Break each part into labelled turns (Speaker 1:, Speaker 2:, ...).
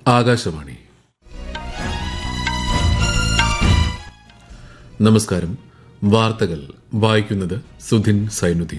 Speaker 1: ആകാശവാണി നമസ്കാരം വാർത്തകൾ വായിക്കുന്നത് സുധിൻ സൈനുദ്ദീൻ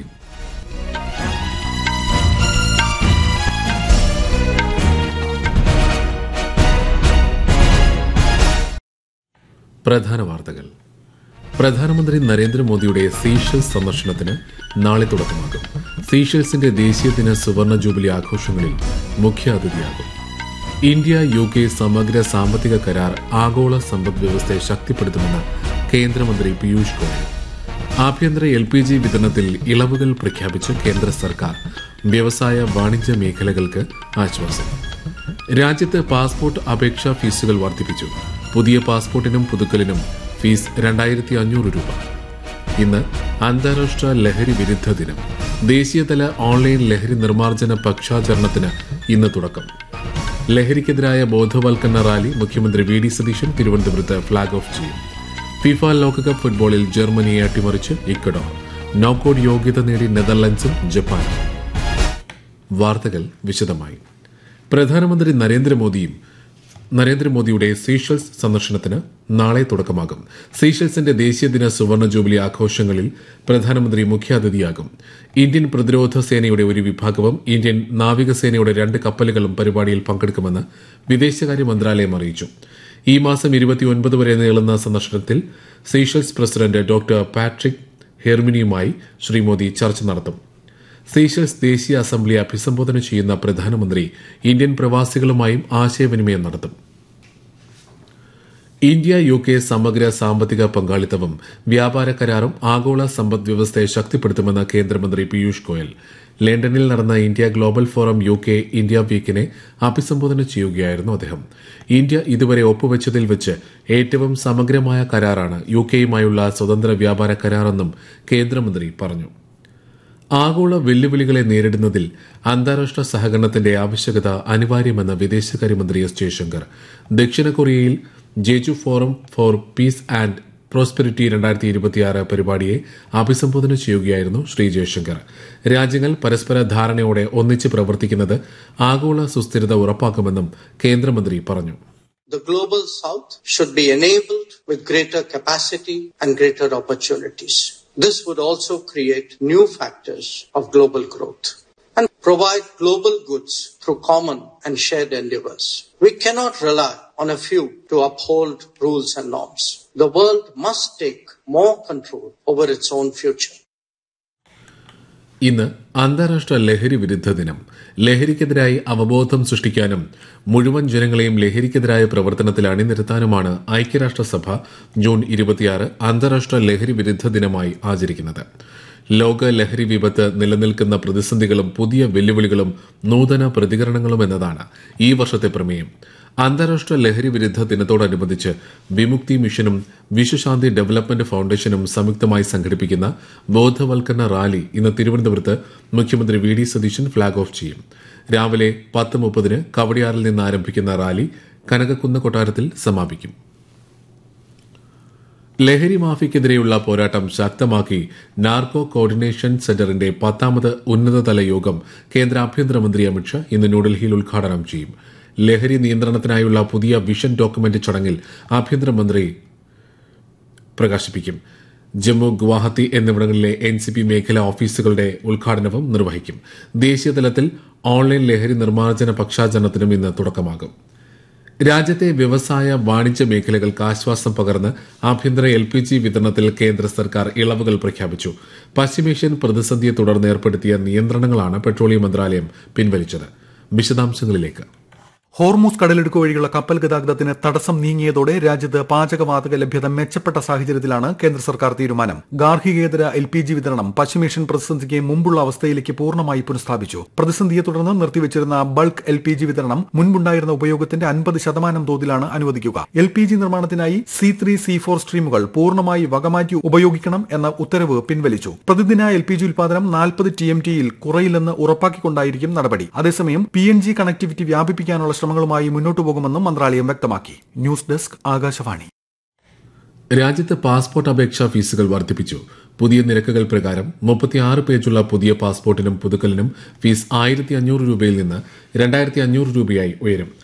Speaker 1: പ്രധാന വാർത്തകൾ പ്രധാനമന്ത്രി നരേന്ദ്രമോദിയുടെ സീഷൽസ് സന്ദർശനത്തിന് നാളെ തുടക്കമാകും സീഷൽസിന്റെ ദേശീയ ദിന സുവർണ ജൂബിലി ആഘോഷങ്ങളിൽ മുഖ്യാതിഥിയാകും ഇന്ത്യ യു കെ സമഗ്ര സാമ്പത്തിക കരാർ ആഗോള സമ്പദ് വ്യവസ്ഥയെ ശക്തിപ്പെടുത്തുമെന്ന് കേന്ദ്രമന്ത്രി പീയൂഷ് ഗോയൽ ആഭ്യന്തര എൽ പി ജി വിതരണത്തിൽ ഇളവുകൾ പ്രഖ്യാപിച്ച് കേന്ദ്ര സർക്കാർ വ്യവസായ വാണിജ്യ മേഖലകൾക്ക് ആശ്വാസം രാജ്യത്ത് പാസ്പോർട്ട് അപേക്ഷാ ഫീസുകൾ വർദ്ധിപ്പിച്ചു പുതിയ പാസ്പോർട്ടിനും പുതുക്കലിനും ഫീസ് രണ്ടായിരത്തി അഞ്ഞൂറ് രൂപ ഇന്ന് അന്താരാഷ്ട്ര ലഹരി വിരുദ്ധ ദിനം ദേശീയതല ഓൺലൈൻ ലഹരി നിർമ്മാർജ്ജന പക്ഷാചരണത്തിന് ഇന്ന് തുടക്കം ലഹരിക്കെതിരായ ബോധവൽക്കരണ റാലി മുഖ്യമന്ത്രി വി ഡി സതീശൻ തിരുവനന്തപുരത്ത് ഫ്ളാഗ് ഓഫ് ചെയ്യും ഫിഫ ലോകകപ്പ് ഫുട്ബോളിൽ ജർമ്മനിയെ അട്ടിമറിച്ച് ഇക്കഡോർ നോക്കൌട്ട് യോഗ്യത നേടി നെതർലൻഡ്സും ജപ്പാനും വാർത്തകൾ വിശദമായി പ്രധാനമന്ത്രി നരേന്ദ്രമോദിയും നരേന്ദ്രമോദിയുടെ സീഷൽസ് സന്ദർശനത്തിന് നാളെ തുടക്കമാകും സീഷൽസിന്റെ ദേശീയ ദിന സുവർണ ജൂബിലി ആഘോഷങ്ങളിൽ പ്രധാനമന്ത്രി മുഖ്യാതിഥിയാകും ഇന്ത്യൻ പ്രതിരോധ സേനയുടെ ഒരു വിഭാഗവും ഇന്ത്യൻ നാവികസേനയുടെ രണ്ട് കപ്പലുകളും പരിപാടിയിൽ പങ്കെടുക്കുമെന്ന് വിദേശകാര്യ മന്ത്രാലയം അറിയിച്ചു ഈ മാസം ഇരുപത്തിയൊൻപത് വരെ നീളുന്ന സന്ദർശനത്തിൽ സീഷൽസ് പ്രസിഡന്റ് ഡോക്ടർ പാട്രിക് ഹെർമിനിയുമായി ശ്രീ മോദി ചർച്ച നടത്തും സീഷൽസ് ദേശീയ അസംബ്ലി അഭിസംബോധന ചെയ്യുന്ന പ്രധാനമന്ത്രി ഇന്ത്യൻ പ്രവാസികളുമായും ആശയവിനിമയം നടത്തും ഇന്ത്യ യു കെ സമഗ്ര സാമ്പത്തിക പങ്കാളിത്തവും വ്യാപാര കരാറും ആഗോള സമ്പദ് വ്യവസ്ഥയെ ശക്തിപ്പെടുത്തുമെന്ന് കേന്ദ്രമന്ത്രി പീയൂഷ് ഗോയൽ ലണ്ടനിൽ നടന്ന India global forum U K India വീക്കിനെ അഭിസംബോധന ചെയ്യുകയായിരുന്നു അദ്ദേഹം ഇന്ത്യ ഇതുവരെ ഒപ്പുവച്ചതിൽ വെച്ച് ഏറ്റവും സമഗ്രമായ കരാറാണ് യു കെയുമായുള്ള സ്വതന്ത്ര വ്യാപാര കരാറെന്നും കേന്ദ്രമന്ത്രി പറഞ്ഞു ആഗോള വെല്ലുവിളികളെ നേരിടുന്നതിൽ അന്താരാഷ്ട്ര സഹകരണത്തിന്റെ ആവശ്യകത അനിവാര്യമെന്ന് വിദേശകാര്യമന്ത്രി എസ് ജയശങ്കർ ദക്ഷിണ കൊറിയയിൽ Jeju forum for peace and prosperity രണ്ടായിരത്തി ഇരുപത്തിയാറ് പരിപാടിയെ അഭിസംബോധന ചെയ്യുകയായിരുന്നു ശ്രീ ജയശങ്കർ രാജ്യങ്ങൾ പരസ്പര ധാരണയോടെ ഒന്നിച്ച് പ്രവർത്തിക്കുന്നത് ആഗോള സുസ്ഥിരത ഉറപ്പാക്കുമെന്നും കേന്ദ്രമന്ത്രി പറഞ്ഞു
Speaker 2: The global south should be enabled with greater capacity and greater opportunities. This would also create new factors of global growth and provide global goods through common and shared endeavors. We cannot rely on a few to uphold rules and norms. The world must take more control over its own future.
Speaker 1: ഇന്ന് അന്താരാഷ്ട്ര ലഹരി വിരുദ്ധ ദിനം ലഹരിക്കെതിരായി അവബോധം സൃഷ്ടിക്കാനും മുഴുവൻ ജനങ്ങളെയും ലഹരിക്കെതിരായ പ്രവർത്തനത്തിൽ അണിനിരത്താനുമാണ് ഐക്യരാഷ്ട്രസഭ ജൂൺ ഇരുപത്തിയാറ് അന്താരാഷ്ട്ര ലഹരി വിരുദ്ധ ദിനമായി ആചരിക്കുന്നത് ലോക ലഹരി വിപത്ത് നിലനിൽക്കുന്ന പ്രതിസന്ധികളും പുതിയ വെല്ലുവിളികളും നൂതന പ്രതികരണങ്ങളും എന്നതാണ് ഈ വർഷത്തെ പ്രമേയം അന്താരാഷ്ട്ര ലഹരി വിരുദ്ധ ദിനത്തോടനുബന്ധിച്ച് വിമുക്തി മിഷനും വിശ്വശാന്തി ഡെവലപ്മെന്റ് ഫൌണ്ടേഷനും സംയുക്തമായി സംഘടിപ്പിക്കുന്ന ബോധവൽക്കരണ റാലി ഇന്ന് തിരുവനന്തപുരത്ത് മുഖ്യമന്ത്രി V D Satheesan flag off ചെയ്യും രാവിലെ പത്ത് മുപ്പതിന് കവടിയാറിൽ നിന്ന് ആരംഭിക്കുന്ന റാലി കനകക്കുന്ന് കൊട്ടാരത്തിൽ സമാപിക്കും ലഹരി മാഫിക്കെതിരെയുള്ള പോരാട്ടം ശക്തമാക്കി നാർക്കോ കോർഡിനേഷൻ സെന്ററിന്റെ പത്താമത് ഉന്നതതല യോഗം കേന്ദ്ര ആഭ്യന്തരമന്ത്രി അമിത്ഷാ ഇന്ന് ന്യൂഡൽഹിയിൽ ഉദ്ഘാടനം ചെയ്യും ലഹരി നിയന്ത്രണത്തിനായുള്ള പുതിയ വിഷൻ ഡോക്യുമെന്റ് ചടങ്ങിൽ ആഭ്യന്തരമന്ത്രി പ്രകാശിപ്പിക്കും ജമ്മു ഗുവാഹത്തി എന്നിവിടങ്ങളിലെ എൻ സി പി മേഖലാ ഓഫീസുകളുടെ ഉദ്ഘാടനവും നിർവഹിക്കും ദേശീയതലത്തിൽ ഓൺലൈൻ ലഹരി നിർമ്മാർജ്ജന പക്ഷാചരണത്തിനും ഇന്ന് തുടക്കമാകും രാജ്യത്തെ വ്യവസായ വാണിജ്യ മേഖലകൾക്ക് ആശ്വാസം പകർന്ന് ആഭ്യന്തര എൽ പി ജി വിതരണത്തിൽ കേന്ദ്ര സർക്കാർ ഇളവുകൾ പ്രഖ്യാപിച്ചു പശ്ചിമേഷ്യൻ പ്രതിസന്ധിയെ തുടർന്ന് ഏർപ്പെടുത്തിയ നിയന്ത്രണങ്ങളാണ് പെട്രോളിയം മന്ത്രാലയം പിൻവലിച്ചത് വിശദാംശങ്ങളിലേക്ക്
Speaker 3: ഹോർമൂസ് കടലിടുക്ക് വഴിയുള്ള കപ്പൽ ഗതാഗതത്തിന് തടസ്സം നീങ്ങിയതോടെ രാജ്യത്ത് പാചകവാതക ലഭ്യത മെച്ചപ്പെട്ട സാഹചര്യത്തിലാണ് കേന്ദ്ര സർക്കാർ തീരുമാനം ഗാർഹികേതര എൽ പി ജി വിതരണം പശ്ചിമേഷ്യൻ പ്രതിസന്ധിക്ക് മുമ്പുള്ള അവസ്ഥയിലേക്ക് പൂർണ്ണമായി പുനഃസ്ഥാപിച്ചു പ്രതിസന്ധിയെ തുടർന്ന് നിർത്തിവച്ചിരുന്ന ബൾക്ക് എൽ പി ജി വിതരണം മുൻപുണ്ടായിരുന്ന ഉപയോഗത്തിന്റെ അൻപത് ശതമാനം തോതിലാണ് അനുവദിക്കുക എൽ പി ജി നിർമ്മാണത്തിനായി സി ത്രീ സി ഫോർ സ്ട്രീമുകൾ പൂർണ്ണമായി വകമാറ്റി ഉപയോഗിക്കണം എന്ന ഉത്തരവ് പിൻവലിച്ചു പ്രതിദിന എൽ പി ജി ഉൽപാദനം നാൽപ്പത് ടി എം ടിയിൽ കുറയില്ലെന്ന് ഉറപ്പാക്കിക്കൊണ്ടായിരിക്കും നടപടി അതേസമയം പി എൻ ജി കണക്ടിവിറ്റി വ്യാപിപ്പിക്കാനുള്ള ശ്രമങ്ങളുമായി മുന്നോട്ടു പോകുമെന്നും മന്ത്രാലയം വ്യക്തമാക്കി ന്യൂസ് ഡെസ്ക് ആകാശവാണി
Speaker 1: രാജ്യത്ത് പാസ്പോർട്ട് അപേക്ഷാ ഫീസുകൾ വർദ്ധിപ്പിച്ചു പുതിയ നിരക്കുകൾ പ്രകാരം മുപ്പത്തിയാറ് പേജുള്ള പുതിയ പാസ്പോർട്ടിനും പുതുക്കലിനും ഫീസ് ആയിരത്തി അഞ്ഞൂറ് രൂപയിൽ നിന്ന് രണ്ടായിരത്തി അഞ്ഞൂറ് രൂപയായി ഉയരും